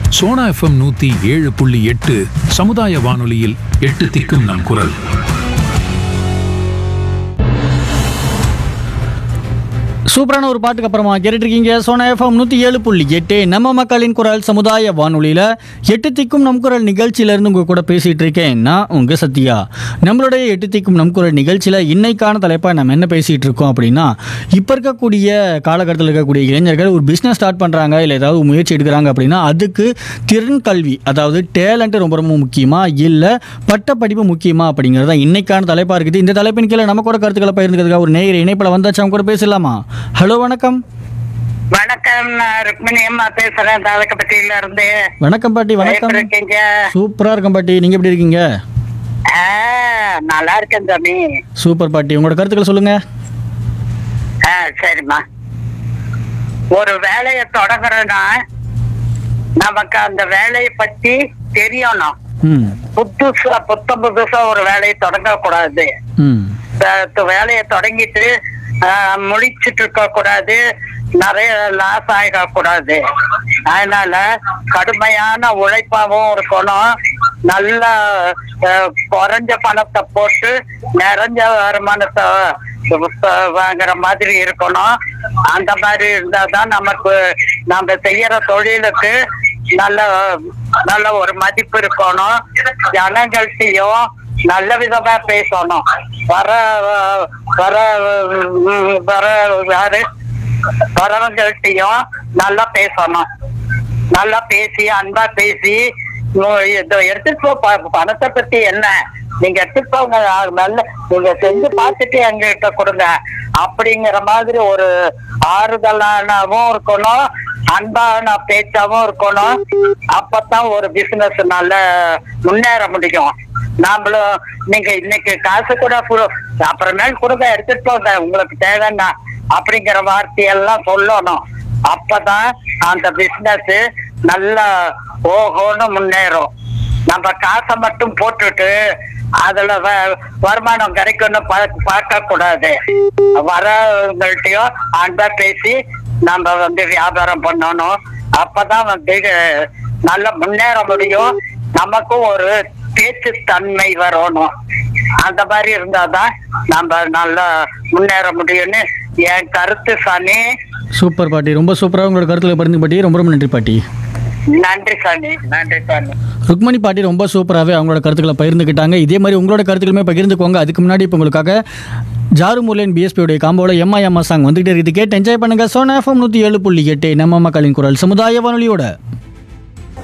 Sona FM நூத்தி ஏழு புள்ளி எட்டு சமுதாய வானொலியில் எட்டு திக்கும் நம் குரல் சூப்பரான ஒரு பாட்டுக்கு அப்புறமா கேட்டுட்டு இருக்கீங்க சோனா எஃப்எம் நூற்றி ஏழு புள்ளி எட்டு நம்ம மக்களின் குரல் சமுதாய வானொலியில் எட்டு திக்கும் நம் குரல் நிகழ்ச்சியிலேருந்து உங்கள் கூட பேசிகிட்டு இருக்கேன் நான் உங்கள் சத்யா நம்மளுடைய எட்டு திக்கும் நம் குரல் நிகழ்ச்சியில் இன்னைக்கான தலைப்பாக நம்ம என்ன பேசிகிட்டு இருக்கோம் அப்படின்னா இப்போ இருக்கக்கூடிய காலகட்டத்தில் இருக்கக்கூடிய இளைஞர்கள் ஒரு பிஸ்னஸ் ஸ்டார்ட் பண்ணுறாங்க இல்லை ஏதாவது முயற்சி எடுக்கிறாங்க அப்படின்னா அதுக்கு திறன் கல்வி அதாவது டேலண்ட்டு ரொம்ப ரொம்ப முக்கியமா இல்லை பட்ட படிப்பு முக்கியமா அப்படிங்கிறது தான் இன்னைக்கான தலைப்பாக இருக்குது இந்த தலைப்பின் கீழே நம்ம கூட கருத்துக்களை பகிர்ந்துக்கிறதுக்காக ஒரு நேயர் இணைப்பில் வந்தாச்சு அவங்க கூட பேசலாமா ஹலோ வணக்கம் வணக்கம் நான் ருக்மிணி அம்மா பேசுறேன் தாவக்கப்பட்டியில இருந்து வணக்கம் பாட்டி எப்படி வணக்கம் இருக்கீங்க சூப்பரா இருக்கும் பாட்டி நீங்க எப்படி இருக்கீங்க ஆ, நல்லா இருக்கேன் சாமி சூப்பர் பாட்டி உங்களோட கருத்துக்களை சொல்லுங்க ஆ சரிம்மா ஒரு வேலையை தொடங்குறோன்னா நமக்கு அந்த வேலையை பத்தி தெரியணும் ம் புதுசா புத்தம் புதுசா ஒரு வேலையை தொடங்க கூடாது ம் த- வேலையை தொடங்கிட்டு ஆ, முடிச்சிட்டு இருக்க கூடாது நிறைய லாஸ் ஆகிட கூடாது அதனால கடுமையான உழைப்பாவும் இருக்கணும் நல்ல ஆ, குறைஞ்ச பணத்தை போட்டு நிறைஞ்ச வருமானத்தை வ- வாங்குற மாதிரி இருக்கணும் அந்த மாதிரி இருந்தாதான் நமக்கு நம்ம செய்யற தொழிலுக்கு நல்ல நல்ல ஒரு மதிப்பு இருக்கணும் ஜனங்கள்கிட்டயும் நல்ல விதமா பேசணும் வர வர உம், வர யாரு வரவங்கள்ட்டையும் நல்லா பேசணும் நல்லா பேசி அன்பா பேசி உம், இதை எடுத்துட்டு போ ப- பணத்தை பத்தி என்ன நீங்க எடுத்துட்டு போங்க அது நல்ல நீங்க செஞ்சு பார்த்துட்டு எங்ககிட்ட கொடுங்க அப்படிங்கிற மாதிரி ஒரு ஆறுதலானவும் இருக்கணும் அன்பான பேச்சாவும் இருக்கணும் அப்பதான் ஒரு பிசினஸ் நல்ல முன்னேற முடியும் நாமளும் நீங்க இன்னைக்கு காசு கூட கு- அப்புறமேல் கொடுங்க எடுத்துட்டு போங்க உங்களுக்கு தேவைன்னா அப்படிங்கிற வார்த்தையெல்லாம் சொல்லணும் அப்பதான் அந்த பிசினஸ் நல்லா ஓஹோன்னு முன்னேறும் நம்ம காசை மட்டும் போட்டுட்டு அதுல வ- வருமானம் கிடைக்கும்னு பா- பார்க்க கூடாது வரவங்கள்ட்டயும் அன்பா பேசி நம்ம வந்து வியாபாரம் பண்ணணும் அப்பதான் வந்து நல்ல முன்னேற முடியும் நமக்கும் ஒரு பேச்சு தன்மை வரணும் அந்த மாதிரி இருந்தாதான் நம்ம நல்லா முன்னேற முடியும்னு என் கருத்து சாமி சூப்பர் பாட்டி ரொம்ப சூப்பரா உங்களோட கருத்துக்களை பகிர்ந்து பாட்டி ரொம்ப ரொம்ப நன்றி பாட்டி நன்றி சாமி நன்றி சாமி ருக்மணி பாட்டி ரொம்ப சூப்பராகவே அவங்களோட கருத்துக்களை பகிர்ந்துக்கிட்டாங்க இதே மாதிரி உங்களோட கருத்துக்களுமே பகிர்ந்துக்கோங்க அதுக்கு முன்னாடி இப்போ உங்களுக்காக ஜாரு முர்லேன் பிஎஸ்பியோடைய காம்போவில் எம்ஐ அம்மா சாங் வந்துகிட்டே இருக்குது கேட்டு என்ஜாய் பண்ணுங்க சோனா எஃப்எம் நூற்றி ஏழு புள்ளி எட்டு நம்ம மக்களின் குரல் சமுதாய வானொலியோட